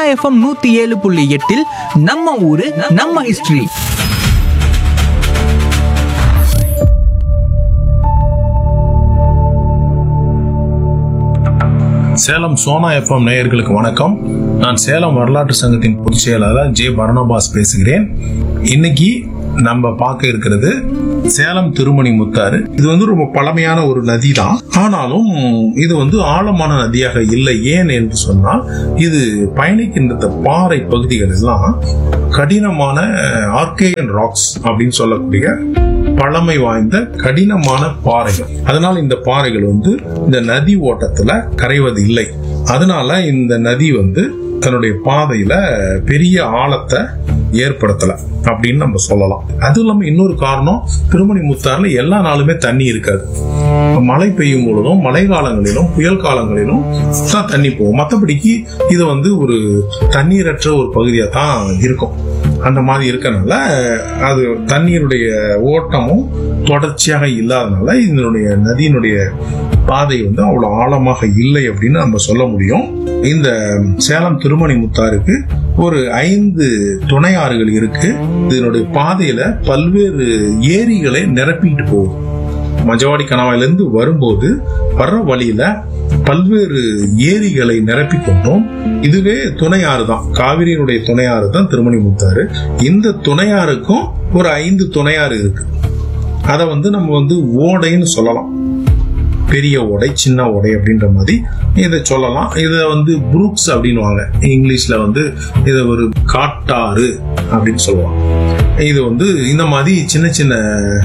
FM நூத்தி ஏழு புள்ளி எட்டில் நம்ம ஊரு நம்ம ஹிஸ்டரி சேலம் சோனா எஃப்எம் நேயர்களுக்கு வணக்கம் நான் சேலம் வரலாற்று சங்கத்தின் பொதுச் செயலாளர் ஜே பரணபாஸ் பேசுகிறேன் இன்னைக்கு நம்ம பார்க்க இருக்கிறது சேலம் திருமணி முத்தாறு இது வந்து ரொம்ப பழமையான ஒரு நதி தான் ஆனாலும் இது வந்து ஆழமான நதியாக இல்லை ஏன் என்று சொன்னால் இது பயணிக்கின்ற பாறை பகுதிகள் எல்லாம் கடினமான ஆர்கேயன் ராக்ஸ் அப்படின்னு சொல்லக்கூடிய பழமை வாய்ந்த கடினமான பாறைகள் அதனால இந்த பாறைகள் வந்து இந்த நதி ஓட்டத்துல கரைவது இல்லை அதனால இந்த நதி வந்து தன்னுடைய பாதையில பெரிய ஆழத்தை ஏற்படுத்தல அப்படின்னு நம்ம சொல்லலாம் அதுவும் இல்லாம இன்னொரு காரணம் திருமணி முத்தாறுல எல்லா நாளுமே தண்ணி இருக்காது மழை பெய்யும் பொழுதும் மழை காலங்களிலும் புயல் காலங்களிலும் தான் தண்ணி போகும் மற்றபடிக்கு இது வந்து ஒரு தண்ணீரற்ற ஒரு பகுதியா தான் இருக்கும் அந்த மாதிரி இருக்கனால அது தண்ணீருடைய ஓட்டமும் தொடர்ச்சியாக இல்லாதனால இதனுடைய நதியினுடைய பாதை வந்து அவ்வளவு ஆழமாக இல்லை அப்படின்னு நம்ம சொல்ல முடியும் இந்த சேலம் திருமணி முத்தாருக்கு ஒரு ஐந்து துணை ஆறுகள் இருக்கு இதனுடைய பாதையில பல்வேறு ஏரிகளை நிரப்பிட்டு போகுது மஜவாடி கணவாயிலிருந்து வரும்போது வர்ற வழியில பல்வேறு ஏரிகளை நிரப்பி கொண்டோம் இதுவே துணையாறு தான் காவிரியினுடைய துணையாறு தான் திருமணி முத்தாறு இந்த துணையாறுக்கும் ஒரு ஐந்து துணையாறு இருக்கு அதை வந்து நம்ம வந்து ஓடைன்னு சொல்லலாம் பெரிய ஓடை சின்ன ஓடை அப்படின்ற மாதிரி இதை சொல்லலாம் இதை வந்து புரூக்ஸ் அப்படின்னுவாங்க இங்கிலீஷ்ல வந்து இதை ஒரு காட்டாறு அப்படின்னு சொல்லுவாங்க இது வந்து இந்த மாதிரி சின்ன சின்ன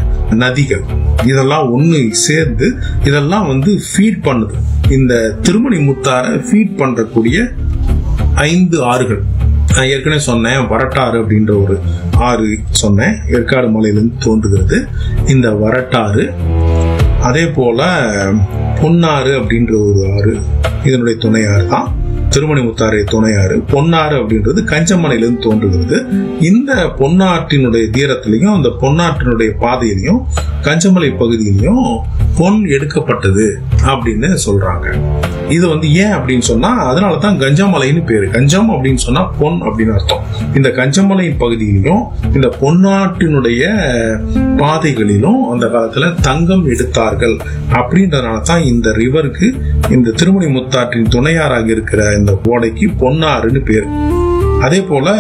நதிகள் இதெல்லாம் ஒன்று சேர்ந்து இதெல்லாம் வந்து ஃபீட் பண்ணுது இந்த திருமணி முத்தாரை ஃபீட் பண்றக்கூடிய ஐந்து ஆறுகள் நான் ஏற்கனவே சொன்னேன் வரட்டாறு அப்படின்ற ஒரு ஆறு சொன்னேன் ஏற்காடு மலையிலிருந்து தோன்றுகிறது இந்த வரட்டாறு அதே போல பொன்னாறு அப்படின்ற ஒரு ஆறு இதனுடைய துணையாறு தான் திருமணி முத்தாறு துணையாறு பொன்னாறு அப்படின்றது கஞ்சமலையிலிருந்து தோன்றுகிறது இந்த பொன்னாற்றினுடைய தீரத்திலையும் அந்த பொன்னாற்றினுடைய பாதையிலையும் கஞ்சமலை பகுதியிலையும் பொன் எடுக்கப்பட்டது அப்படின்னு சொல்றாங்க இது வந்து ஏன் அப்படின்னு சொன்னா அதனால தான் கஞ்சமலைன்னு பேரு கஞ்சம் அப்படின்னு சொன்னா பொன் அப்படின்னு அர்த்தம் இந்த கஞ்சமலை பகுதியிலும் இந்த பொன்னாட்டினுடைய பாதைகளிலும் அந்த காலத்துல தங்கம் எடுத்தார்கள் அப்படின்றதுனால தான் இந்த ரிவருக்கு இந்த திருமணி முத்தாற்றின் துணையாராக இருக்கிற இந்த ஓடைக்கு பொன்னாறுன்னு பேரு அதே போல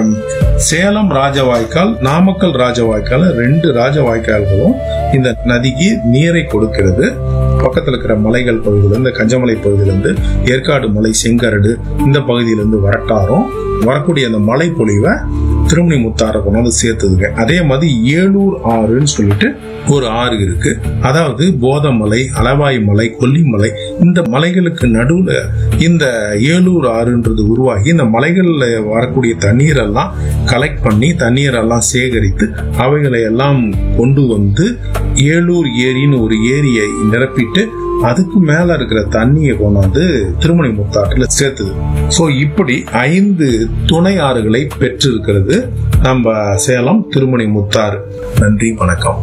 சேலம் ராஜவாய்க்கால் நாமக்கல் ராஜவாய்க்கால் ரெண்டு ராஜவாய்க்கால்களும் இந்த நதிக்கு நீரை கொடுக்கிறது பக்கத்துல இருக்கிற மலைகள் பகுதியிலிருந்து கஞ்சமலை பகுதியிலிருந்து ஏற்காடு மலை செங்கரடு இந்த பகுதியிலிருந்து வரட்டாரும் வரக்கூடிய அந்த மலை பொழிவை திருமணி முத்தாரை கொண்டாந்து சேர்த்துதுங்க அதே மாதிரி ஏலூர் ஆறுன்னு சொல்லிட்டு ஒரு ஆறு இருக்கு அதாவது போதமலை அளவாய் மலை கொல்லிமலை இந்த மலைகளுக்கு நடுவுல இந்த ஏலூர் ஆறுன்றது உருவாகி இந்த மலைகள்ல வரக்கூடிய தண்ணீரெல்லாம் கலெக்ட் பண்ணி தண்ணீரெல்லாம் சேகரித்து அவைகளை எல்லாம் கொண்டு வந்து ஏலூர் ஏரின்னு ஒரு ஏரியை நிரப்பிட்டு அதுக்கு மேல இருக்கிற தண்ணியை கொண்டாந்து திருமணி முத்தாற்றுல சேர்த்துது சோ இப்படி ஐந்து துணை ஆறுகளை பெற்றிருக்கிறது நம்ம சேலம் திருமணி முத்தாறு நன்றி வணக்கம்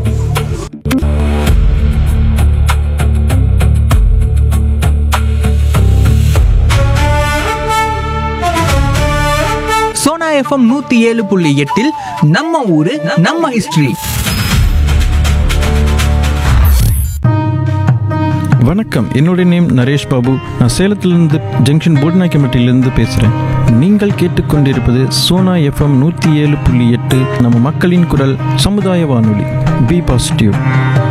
சோனா எஃப்எம் நூத்தி ஏழு புள்ளி எட்டில் நம்ம ஊரு நம்ம ஹிஸ்டரி வணக்கம் என்னுடைய நேம் நரேஷ் பாபு நான் சேலத்திலிருந்து ஜங்ஷன் போட்னாக்கிமட்டிலிருந்து பேசுகிறேன் நீங்கள் கேட்டுக்கொண்டிருப்பது சோனா எஃப்எம் நூற்றி ஏழு புள்ளி எட்டு நம்ம மக்களின் குரல் சமுதாய வானொலி பி பாசிட்டிவ்